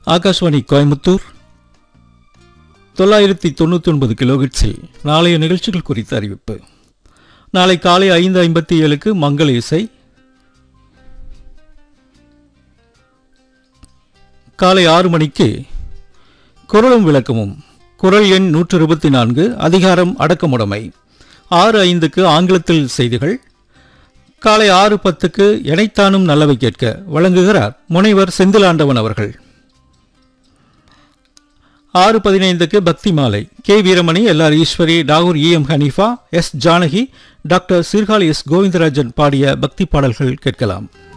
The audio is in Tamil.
ஆகாஷ்வாணி கோயம்புத்தூர் தொள்ளாயிரத்தி தொண்ணூற்றி ஒன்பது கிலோகிட்ஸில் நாளைய நிகழ்ச்சிகள் குறித்த அறிவிப்பு நாளை காலை ஐந்து ஐம்பத்தி ஏழுக்கு மங்கள இசை காலை ஆறு மணிக்கு குரலும் விளக்கமும் குரல் எண் நூற்று இருபத்தி நான்கு அதிகாரம் அடக்கமுடைமை ஆறு ஐந்துக்கு ஆங்கிலத்தில் செய்திகள் காலை ஆறு பத்துக்கு எனைத்தானும் நல்லவை கேட்க வழங்குகிறார் முனைவர் செந்திலாண்டவன் அவர்கள் ஆறு பதினைந்துக்கு பக்தி மாலை K Veeramani L R Eswari டாகூர் E M Hanifa S Janaki doctor Sirkazhi S Govindarajan பாடிய பக்தி பாடல்கள் கேட்கலாம்